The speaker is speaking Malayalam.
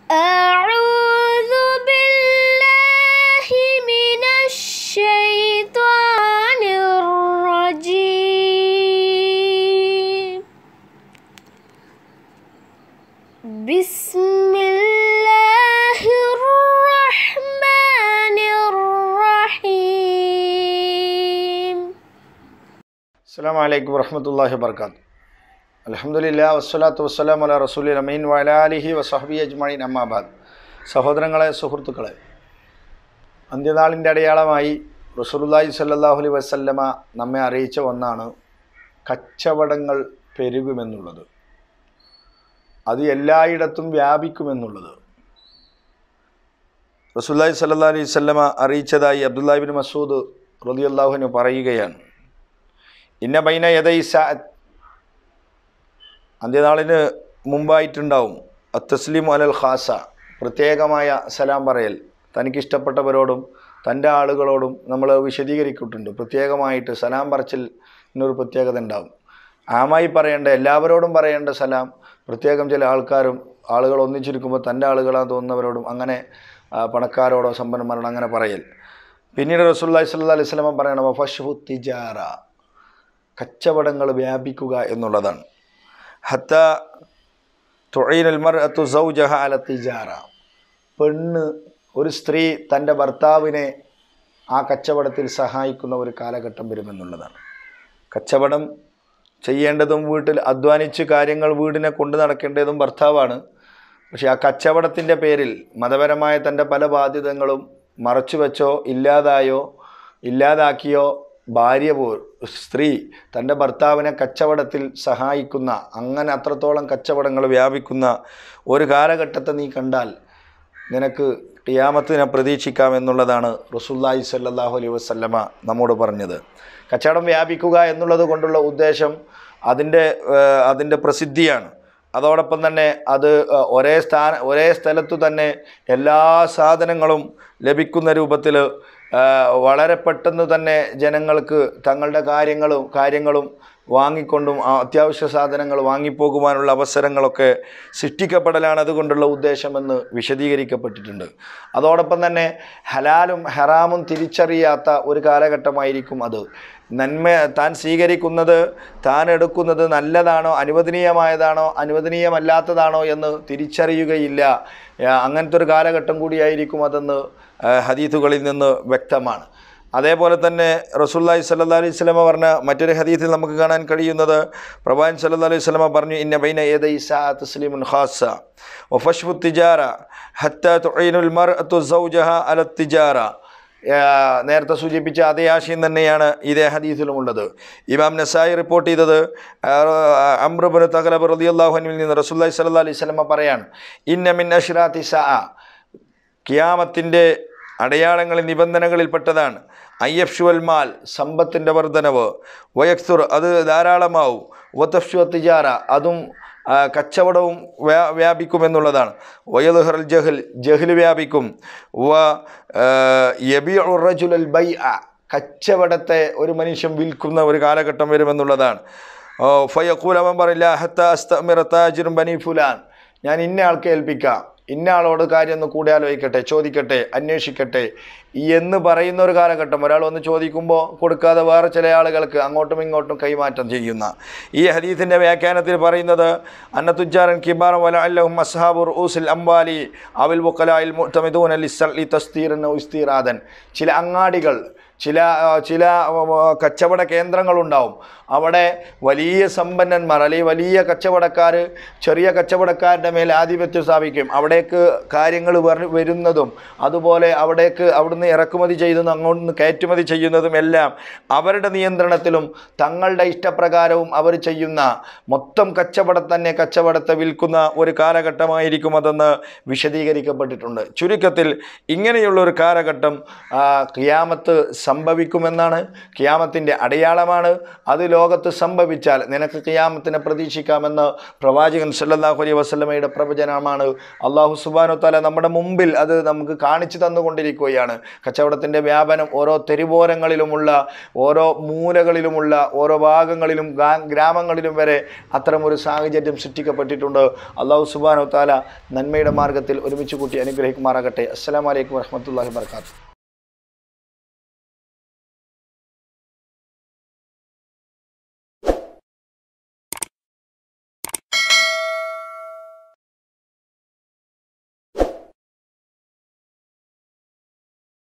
أعوذ بالله من الشيطان الرجيم بسم الله الرحمن الرحيم അസ്സാം വലൈക്കും വർഹമത്തല്ലാഹി വർക്കാത്ത് അലഹമുല്ല വസ്സലാത്തു വസ്സലാം അല റസൂലി അമീൻ വലാലിഹി വസഹബി അജ്മീൻ അമ്മാബാദ് സഹോദരങ്ങളെ സുഹൃത്തുക്കളെ അന്ത്യനാളിൻ്റെ അടയാളമായി റസൂലുല്ലാഹി സല്ലാഹു അലൈ വസല്ലമ നമ്മെ അറിയിച്ച ഒന്നാണ് കച്ചവടങ്ങൾ പെരുകുമെന്നുള്ളത് അത് എല്ലായിടത്തും വ്യാപിക്കുമെന്നുള്ളത് റസൂല്ലാഹി സല്ലാ അലൈഹി വസല്ലമ അറിയിച്ചതായി അബ്ദുല്ലാഹിബിൻ മസൂദ് റലിയല്ലാഹുവിന് പറയുകയാണ് ഇന്ന ബൈന യദൈ സാഅത്ത് അന്ത്യനാളിന് മുമ്പായിട്ടുണ്ടാവും അത്തസ്ലിം അലൽ ഖാസ പ്രത്യേകമായ സലാം പറയൽ തനിക്കിഷ്ടപ്പെട്ടവരോടും തൻ്റെ ആളുകളോടും നമ്മൾ വിശദീകരിക്കിട്ടുണ്ട് പ്രത്യേകമായിട്ട് സലാം പറച്ചിലിനൊരു പ്രത്യേകത ഉണ്ടാവും ആമായി പറയേണ്ട എല്ലാവരോടും പറയേണ്ട സലാം പ്രത്യേകം ചില ആൾക്കാരും ആളുകൾ ഒന്നിച്ചിരിക്കുമ്പോൾ തൻ്റെ ആളുകളാന്ന് തോന്നുന്നവരോടും അങ്ങനെ ആ, പണക്കാരോടോ സമ്പന്നന്മാരോടോ അങ്ങനെ പറയൽ പിന്നീട് റസൂല്ലാഹി സ്വല്ലല്ലാഹി അലൈഹി വസല്ലം പറയണം ഫഷ്ഹു തിജാറ കച്ചവടങ്ങൾ വ്യാപിക്കുക എന്നുള്ളതാണ് ഹത്ത തൊഴീനൽ മർ അത്തു സൗജഹ അല തിജാറ പെണ്ണ് ഒരു സ്ത്രീ തൻ്റെ ഭർത്താവിനെ ആ കച്ചവടത്തിൽ സഹായിക്കുന്ന ഒരു കാലഘട്ടം വരുമെന്നുള്ളതാണ് കച്ചവടം ചെയ്യേണ്ടതും വീട്ടിൽ അധ്വാനിച്ച് കാര്യങ്ങൾ വീടിനെ കൊണ്ടു നടക്കേണ്ടതും ഭർത്താവാണ് പക്ഷേ ആ കച്ചവടത്തിൻ്റെ പേരിൽ മതപരമായ തൻ്റെ പല ബാധ്യതകളും മറച്ചു വെച്ചോ ഇല്ലാതായോ ഇല്ലാതാക്കിയോ ഭാര്യ പോ സ്ത്രീ തൻ്റെ ഭർത്താവിനെ കച്ചവടത്തിൽ സഹായിക്കുന്ന അങ്ങനെ അത്രത്തോളം കച്ചവടങ്ങൾ വ്യാപിക്കുന്ന ഒരു കാലഘട്ടത്തെ നീ കണ്ടാൽ നിനക്ക് ഖിയാമത്തിനെ പ്രതീക്ഷിക്കാം എന്നുള്ളതാണ് റസൂല്ലായി സല്ലാഹു അലൈഹി വസല്ലമ നമ്മോട് പറഞ്ഞത് കച്ചവടം വ്യാപിക്കുക എന്നുള്ളത് കൊണ്ടുള്ള ഉദ്ദേശം അതിൻ്റെ ഏഹ്, അതിൻ്റെ പ്രസിദ്ധിയാണ് അതോടൊപ്പം തന്നെ അത് ഏഹ്, ഒരേ സ്ഥാന ഒരേ സ്ഥലത്തു തന്നെ എല്ലാ സാധനങ്ങളും ലഭിക്കുന്ന രൂപത്തിൽ വളരെ പെട്ടെന്ന് തന്നെ ജനങ്ങൾക്ക് തങ്ങളുടെ കാര്യങ്ങളും കാര്യങ്ങളും വാങ്ങിക്കൊണ്ടും ആ അത്യാവശ്യ സാധനങ്ങൾ വാങ്ങിപ്പോകുവാനുള്ള അവസരങ്ങളൊക്കെ സൃഷ്ടിക്കപ്പെടലാണ് അതുകൊണ്ടുള്ള ഉദ്ദേശമെന്ന് വിശദീകരിക്കപ്പെട്ടിട്ടുണ്ട് അതോടൊപ്പം തന്നെ ഹലാലും ഹറാമും തിരിച്ചറിയാത്ത ഒരു കാലഘട്ടമായിരിക്കും അത് നന്മ താൻ സ്വീകരിക്കുന്നത് താൻ എടുക്കുന്നത് നല്ലതാണോ അനുവദനീയമായതാണോ അനുവദനീയമല്ലാത്തതാണോ എന്ന് തിരിച്ചറിയുകയില്ല ആ, അങ്ങനത്തെ ഒരു കാലഘട്ടം കൂടിയായിരിക്കും അതെന്ന് ആ, ഹദീത്തുകളിൽ നിന്ന് വ്യക്തമാണ് അതേപോലെ തന്നെ റസൂല്ലായി സല്ലാ അലൈഹി സ്വലമ പറഞ്ഞ മറ്റൊരു ഹദീത്തിൽ നമുക്ക് കാണാൻ കഴിയുന്നത് പ്രവാൻ സല്ലാ അലൈഹി സ്വലമ പറഞ്ഞു ഇന്ന ബൈന ഏത ഇസാ തസ്ലീമുൻ ഖാസ വഫഷ്ഫു തിജാര ഹത്ത തുഈനുൽ മർഅത്തു സൗജഹ അല തിജാര ആ, നേരത്തെ സൂചിപ്പിച്ച അതേ ആശയം തന്നെയാണ് ഇതേ ഹദീസിലുമുള്ളത് ഇമാം നസായി റിപ്പോർട്ട് ചെയ്തത് അമ്രുബിന് തഹലബ് റളിയല്ലാഹുവിൽ നിന്ന് റസൂല്ലായി സല്ലാ അലൈഹി സ്വലമ പറയാണ് ഇന്ന മിൻ അഷ്റാത്തി സഅ കിയാമത്തിൻ്റെ അടയാളങ്ങളിൽ നിബന്ധനകളിൽപ്പെട്ടതാണ് അയ്യഫ്ഷുവൽ മാൽ സമ്പത്തിൻ്റെ വർധനവ് വയക്സുർ അത് ധാരാളമാവും വതഫ്ഷു തിജാറ അതും ആ, കച്ചവടവും വ്യാ വ്യാപിക്കുമെന്നുള്ളതാണ് വയലുഹറൽ ജഹൽ ജഹൽ വ്യാപിക്കും വ യബിഉറജുലൽ ബൈ കച്ചവടത്തെ ഒരു മനുഷ്യൻ വിൽക്കുന്ന ഒരു കാലഘട്ടം വരുമെന്നുള്ളതാണ് ഫയക്കൂൽ അവൻ പറയില്ല ഹത്ത അസ്തമിറ താജിറും ബനി ഫുലാൻ ഞാൻ ഇന്ന ആൾക്ക് ഏൽപ്പിക്കാം ഇന്ന ആളോട് കാര്യം ഒന്ന് കൂടി ആലോചിക്കട്ടെ ചോദിക്കട്ടെ അന്വേഷിക്കട്ടെ എന്ന് പറയുന്ന ഒരു കാലഘട്ടം ഒരാൾ വന്ന് ചോദിക്കുമ്പോൾ കൊടുക്കാതെ വേറെ ചില ആളുകൾക്ക് അങ്ങോട്ടും ഇങ്ങോട്ടും കൈമാറ്റം ചെയ്യുന്ന ഈ ഹദീസിൻ്റെ വ്യാഖ്യാനത്തിൽ പറയുന്നത് അന്നത്തുജാരൻ കിബാർ വല അല്ലഹും അസ്ഹാബുർ ഊസിൽ അംബാലി അവിൽ വക്കലായിൽ മുത്തമിദൂൻ അലി സല്ലി തസ്തീറൻ ഉസ്തീറാദൻ ചില അങ്ങാടികൾ ചില ആ, ചില ആ, കച്ചവട കേന്ദ്രങ്ങളുണ്ടാവും അവിടെ വലിയ സമ്പന്നന്മാർ അല്ലെങ്കിൽ വലിയ കച്ചവടക്കാർ ചെറിയ കച്ചവടക്കാരുടെ മേൽ ആധിപത്യം സ്ഥാപിക്കും അവിടേക്ക് കാര്യങ്ങൾ വര- വരുന്നതും അതുപോലെ അവിടേക്ക് അവിടുന്ന് ഇറക്കുമതി ചെയ്യുന്നതും അങ്ങോട്ട് നിന്ന് കയറ്റുമതി ചെയ്യുന്നതും എല്ലാം അവരുടെ നിയന്ത്രണത്തിലും തങ്ങളുടെ ഇഷ്ടപ്രകാരവും അവർ ചെയ്യുന്ന മൊത്തം കച്ചവടം തന്നെ കച്ചവടത്തെ വിൽക്കുന്ന ഒരു കാലഘട്ടമായിരിക്കും അതെന്ന് വിശദീകരിക്കപ്പെട്ടിട്ടുണ്ട് ചുരുക്കത്തിൽ ഇങ്ങനെയുള്ള ഒരു കാലഘട്ടം ആ, ഖിയാമത്ത് സംഭവിക്കുമെന്നാണ് ഖിയാമത്തിൻ്റെ അടയാളമാണ് അത് ലോകത്ത് സംഭവിച്ചാൽ നിനക്ക് ഖിയാമത്തിനെ പ്രതീക്ഷിക്കാമെന്ന് പ്രവാചകൻ സല്ലല്ലാഹു അലൈഹി വസല്ലമയുടെ പ്രവചനമാണ് അള്ളാഹു സുബാനു താല നമ്മുടെ മുമ്പിൽ അത് നമുക്ക് കാണിച്ചു തന്നുകൊണ്ടിരിക്കുകയാണ് കച്ചവടത്തിൻ്റെ വ്യാപനം ഓരോ തെരുവോരങ്ങളിലുമുള്ള ഓരോ മൂലകളിലുമുള്ള ഓരോ ഭാഗങ്ങളിലും ഗാ- ഗ്രാമങ്ങളിലും വരെ അത്തരമൊരു സാഹചര്യം സൃഷ്ടിക്കപ്പെട്ടിട്ടുണ്ട് അള്ളാഹു സുബാനു താല നന്മയുടെ മാർഗത്തിൽ ഒരുമിച്ച് കൂട്ടി അനുഗ്രഹിക്കുമാറാകട്ടെ അസ്സലാമലൈക്കും വറഹമത്തല്ലാഹി വർക്കാത്തു